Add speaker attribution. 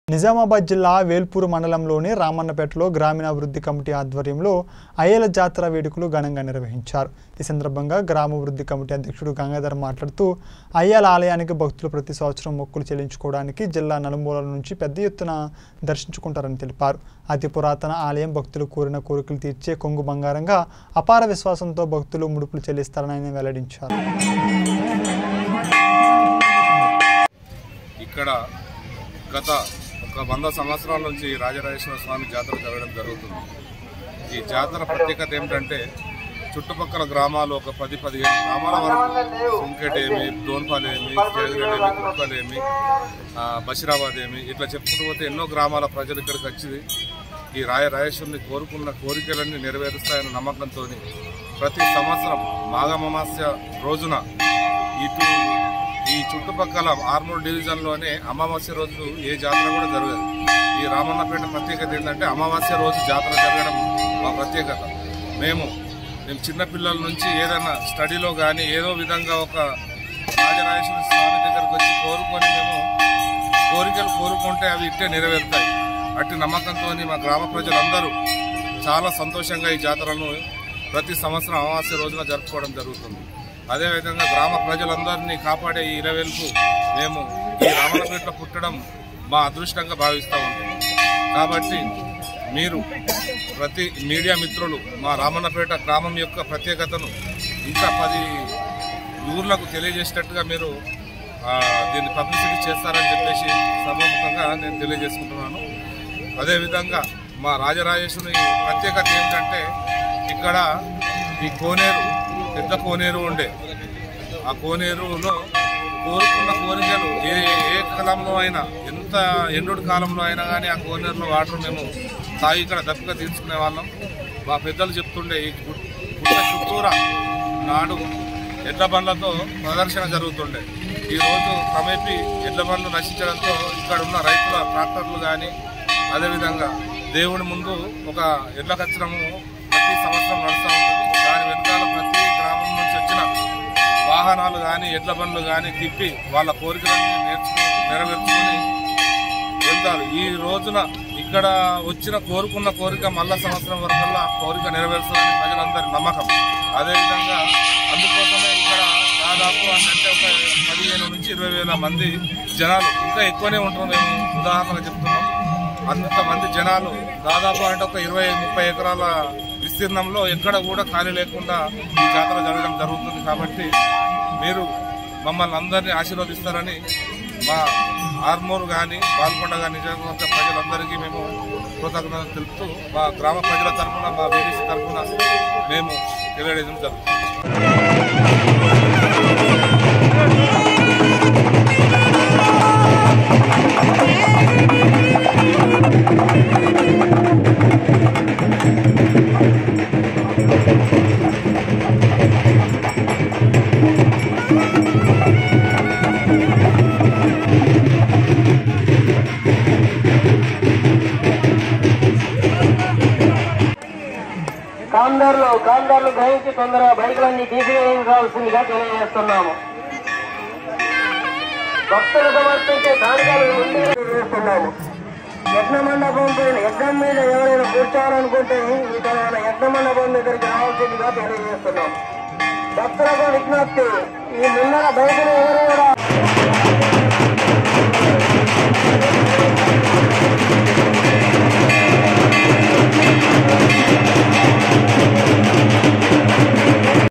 Speaker 1: నిజామాబాద్ జిల్లా వేల్పూర్ మండలంలోని రామన్నపేటలో గ్రామీణాభివృద్ధి కమిటీ ఆధ్వర్యంలో అయ్యల జాతర వేడుకలు ఘనంగా నిర్వహించారు ఈ సందర్భంగా గ్రామాభివృద్ధి కమిటీ అధ్యక్షుడు గంగాధర్ మాట్లాడుతూ అయ్యల ఆలయానికి భక్తులు ప్రతి సంవత్సరం మొక్కులు చెల్లించుకోవడానికి జిల్లా నలుమూలల నుంచి పెద్ద ఎత్తున దర్శించుకుంటారని తెలిపారు అతి పురాతన ఆలయం భక్తులు కోరిన కోరికలు తీర్చే కొంగు బంగారంగా అపార విశ్వాసంతో భక్తులు ముడుపులు చెల్లిస్తారని ఆయన వెల్లడించారు
Speaker 2: ఇక్కడ గత ఒక వంద సంవత్సరాల నుంచి రాజరాజేశ్వర స్వామి జాతర జరగడం జరుగుతుంది ఈ జాతర ప్రత్యేకత ఏమిటంటే చుట్టుపక్కల గ్రామాలు ఒక పది పదిహేను గ్రామాల వరకు సుంకెటేమి దోన్పాలేమి జగరేమి కుక్కలేమి ఆ, బషీరాబాద్ ఏమి ఇట్లా చెప్పుకుంటూ పోతే ఎన్నో గ్రామాల ప్రజలు ఇక్కడికి వచ్చి ఈ రాయ రాజేశ్వరుని కోరుకున్న కోరికలన్నీ నెరవేరుస్తాయన్న నమ్మకంతో ప్రతి సంవత్సరం మాఘమాస్య రోజున ఇటు ఈ చుట్టుపక్కల ఆర్మూర్ డివిజన్లోనే అమావాస్య రోజు ఏ జాతర కూడా జరగదు ఈ రామన్నపేట ప్రత్యేకత ఏంటంటే అమావాస్య రోజు జాతర జరగడం మా ప్రత్యేకత మేము మేము చిన్నపిల్లల నుంచి ఏదైనా స్టడీలో కానీ ఏదో విధంగా ఒక రాజరాజేశ్వర స్వామి దగ్గరకు వచ్చి కోరుకొని మేము కోరికలు కోరుకుంటే అవి ఇట్టే నెరవేరుతాయి అట్టి నమ్మకంతో మా గ్రామ ప్రజలందరూ చాలా సంతోషంగా ఈ జాతరను ప్రతి సంవత్సరం అమావాస్య రోజున జరుపుకోవడం జరుగుతుంది అదేవిధంగా గ్రామ ప్రజలందరినీ కాపాడే ఈ ఇరవేలకు మేము ఈ రామలపేటలో పుట్టడం మా అదృష్టంగా భావిస్తూ ఉంటాం కాబట్టి మీరు ప్రతి మీడియా మిత్రులు మా రామన్నపేట గ్రామం యొక్క ప్రత్యేకతను ఇంకా పది ఊర్లకు తెలియజేసేటట్టుగా మీరు ఆ, దీన్ని పబ్లిసిటీ చేస్తారని చెప్పేసి సభాముఖంగా నేను తెలియజేసుకుంటున్నాను అదేవిధంగా మా రాజరాజేశ్వరి ప్రత్యేకత ఏమిటంటే ఇక్కడ ఈ కోనేరు పెద్ద కోనేరు ఉండే ఆ కోనేరులో కోరుకున్న కోరికలు ఏ ఏ కాలంలో అయినా ఎంత ఎండుడు కాలంలో అయినా కానీ ఆ కోనేరులో వాటర్ మేము తాగి ఇక్కడ దప్పిక తీర్చుకునే వాళ్ళం మా పెద్దలు చెప్తుండే ఈ గు- గుట్ట చుట్టూరా నాడు ఎడ్ల బండ్లతో ప్రదర్శన జరుగుతుండే ఈ రోజు క్రమేపీ ఎడ్ల బండ్లు నశించడంతో ఇక్కడ ఉన్న రైతుల ట్రాక్టర్లు కానీ అదేవిధంగా దేవుడి ముందు ఒక ఎడ్ల కచ్చడము ప్రతి సంవత్సరం నడుస్తూ ఉంటుంది దాని వెనకాల ప్రతి గ్రామం నుంచి వచ్చిన వాహనాలు కానీ ఎడ్ల బండ్లు కానీ తిప్పి వాళ్ళ కోరికలన్నీ నేర్చుకుని నెరవేర్చుకొని వెళ్తారు ఈ రోజున ఇక్కడ వచ్చిన కోరుకున్న కోరిక మళ్ళా సంవత్సరం వరకల్లా కోరిక నెరవేరుస్తుందని ప్రజలందరి నమ్మకం అదేవిధంగా అందుకోసమే ఇక్కడ దాదాపు అంటే ఒక పదిహేను నుంచి ఇరవై వేల మంది జనాలు ఇంకా ఎక్కువనే ఉంటారు మేము ఉదాహరణగా చెప్తున్నాం అంతమంది జనాలు దాదాపు అంటే ఒక ఇరవై ముప్పై ఎకరాల విస్తీర్ణంలో ఎక్కడ కూడా ఖాళీ లేకుండా ఈ జాతర జరగడం జరుగుతుంది కాబట్టి మీరు మమ్మల్ని అందరినీ ఆశీర్వదిస్తారని మా ఆర్మూరు కానీ పాల్గొండ కానీ నిజామాబాద్ ప్రజలందరికీ మేము కృతజ్ఞతలు తెలుపుతూ మా గ్రామ ప్రజల తరఫున మా బీడీసీ తరఫున మేము తెలియజేయడం జరుగుతుంది
Speaker 3: కాందార్లు కాందార్లు గ్రహించి తొందరగా బైకులన్నీ తీసివేయించాల్సిందిగా తెలియజేస్తున్నాము భక్తులు సమర్పించే కాందాలు ముందే చేస్తున్నాము యజ్ఞ మండపం పైన యజ్ఞం మీద ఎవరైనా కూర్చోవాలనుకుంటే ఈ తర్వాత యజ్ఞ మండపం దగ్గరికి రావాల్సిందిగా తెలియజేస్తున్నాం భక్తులకు విజ్ఞప్తి ఈ ముందర బయటలో ఎవరు కూడా